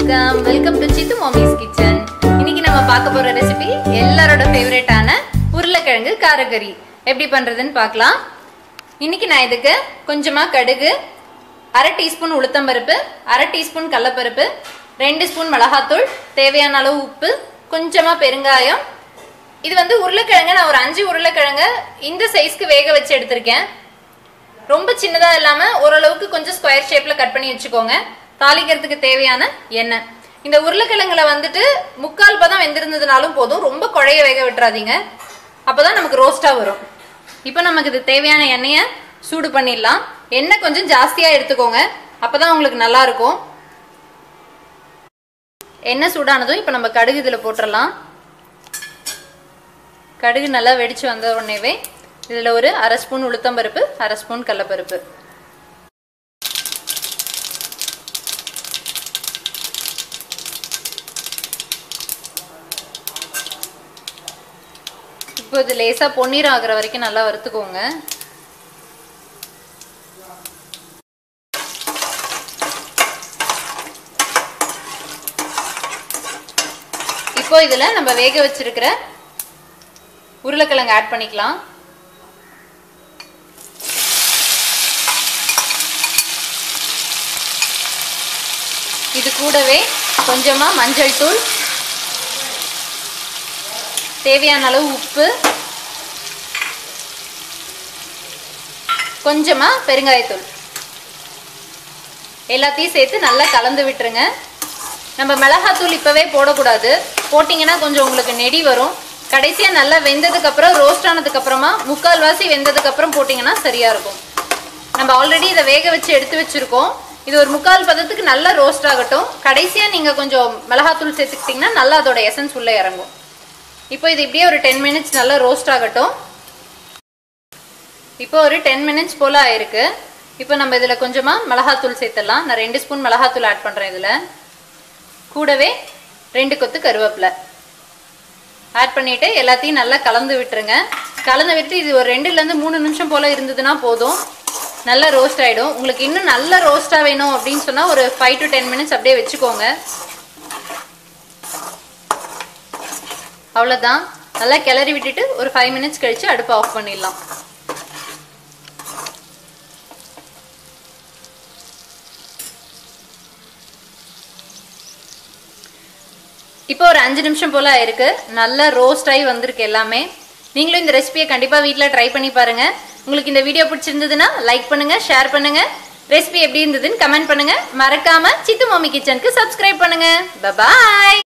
வணக்கம் welcome to Sithu Mami's kitchen இன்னைக்கு நம்ம பார்க்க போற ரெசிபி எல்லாரோட ஃபேவரட்டான உருளைக்கிழங்கு காரக்கறி எப்படி பண்றதுன்னு பார்க்கலாம் இன்னைக்கு நான் இதுக்கு கொஞ்சமா கடுகு அரை டீஸ்பூன் உளுத்தம்பருப்பு அரை டீஸ்பூன் கடலப்பருப்பு ரெண்டு ஸ்பூன் மிளகாத்தூள் தேவையான அளவு உப்பு கொஞ்சமா பெருங்காயம் இது வந்து உருளைக்கிழங்கு நான் ஒரு அஞ்சு உருளைக்கிழங்கு இந்த சைஸ்க்கு வேக வச்சு எடுத்திருக்கேன் ரொம்ப சின்னதா இல்லாம ஓரளவுக்கு கொஞ்சம் ஸ்கொயர் ஷேப்ல கட் பண்ணி வச்சுக்கோங்க தாளிக்கிறதுக்கு தேவையான எண்ணெய் இந்த உருளைக்கிழங்குல வந்துட்டு முக்கால் பதம் வெந்திருந்ததுனாலும் போதும் ரொம்ப குழைய வேக விட்டுறாதீங்க அப்பதான் நமக்கு ரோஸ்டா வரும் இப்போ நமக்கு இது தேவையான எண்ணெயை சூடு பண்ணிடலாம் எண்ணெய் கொஞ்சம் ஜாஸ்தியா எடுத்துக்கோங்க அப்பதான் உங்களுக்கு நல்லா இருக்கும் எண்ணெய் சூடானதும் இப்போ நம்ம கடுகு இதில் போட்டுடலாம் கடுகு நல்லா வெடிச்சு வந்த உடனேவே இதில் ஒரு அரை ஸ்பூன் உளுத்தம்பருப்பு அரை ஸ்பூன் கடலப்பருப்பு இப்போ இது லேசாக பொன்னீர் ஆகுற வரைக்கும் நல்லா வறுத்துக்கோங்க இப்போ இதில் நம்ம வேக வச்சிருக்கிற உருளைக்கிழங்கு ஆட் பண்ணிக்கலாம் இது கூடவே கொஞ்சமா மஞ்சள் தூள் தேவையான அளவு உப்பு கொஞ்சமா பெருங்காயத்தூள் எல்லாத்தையும் சேர்த்து நல்லா கலந்து விட்டுருங்க நம்ம மிளகாத்தூள் இப்பவே போடக்கூடாது போட்டிங்கன்னா கொஞ்சம் உங்களுக்கு நெடி வரும் கடைசியாக நல்லா வெந்ததுக்கு அப்புறம் ரோஸ்ட் ஆனதுக்கு அப்புறமா முக்கால்வாசி வெந்ததுக்கு அப்புறம் போட்டிங்கன்னா சரியா இருக்கும் நம்ம ஆல்ரெடி இதை வேக வச்சு எடுத்து வச்சிருக்கோம் இது ஒரு முக்கால் பதத்துக்கு நல்லா ரோஸ்ட் ஆகட்டும் கடைசியாக நீங்கள் கொஞ்சம் மிளகாத்தூள் சேர்த்துக்கிட்டிங்கன்னா நல்லா அதோட எசன்ஸ் உள்ளே இறங்கும் இப்போ இது இப்படியே ஒரு டென் மினிட்ஸ் நல்லா ரோஸ்ட் ஆகட்டும் இப்போ ஒரு டென் மினிட்ஸ் போல் ஆயிருக்கு இப்போ நம்ம இதில் கொஞ்சமாக மிளகாத்தூள் சேர்த்துடலாம் நான் ரெண்டு ஸ்பூன் மிளகாத்தூள் ஆட் பண்ணுறேன் இதில் கூடவே ரெண்டு கொத்து கருவேப்பிலை ஆட் பண்ணிவிட்டு எல்லாத்தையும் நல்லா கலந்து விட்டுருங்க கலந்து விட்டு இது ஒரு ரெண்டுலேருந்து மூணு நிமிஷம் போல் இருந்ததுன்னா போதும் நல்லா ரோஸ்ட் ஆகிடும் உங்களுக்கு இன்னும் நல்ல ரோஸ்ட்டாக வேணும் அப்படின்னு சொன்னால் ஒரு ஃபைவ் டு டென் மினிட்ஸ் அப்படியே வச்சுக்கோங்க அவ்வளோதான் நல்லா கிளறி விட்டுட்டு ஒரு ஃபைவ் மினிட்ஸ் கழித்து அடுப்பை ஆஃப் பண்ணிடலாம் இப்போ ஒரு அஞ்சு நிமிஷம் போல் ஆயிருக்கு நல்லா ரோஸ்ட் ஆகி வந்திருக்கு எல்லாமே நீங்களும் இந்த ரெசிபியை கண்டிப்பாக வீட்டில் ட்ரை பண்ணி பாருங்க உங்களுக்கு இந்த வீடியோ பிடிச்சிருந்ததுன்னா லைக் பண்ணுங்க ஷேர் பண்ணுங்க ரெசிபி எப்படி இருந்ததுன்னு கமெண்ட் பண்ணுங்க மறக்காம சித்து மாமி கிச்சனுக்கு சப்ஸ்கிரைப் பண்ணுங்க பாய்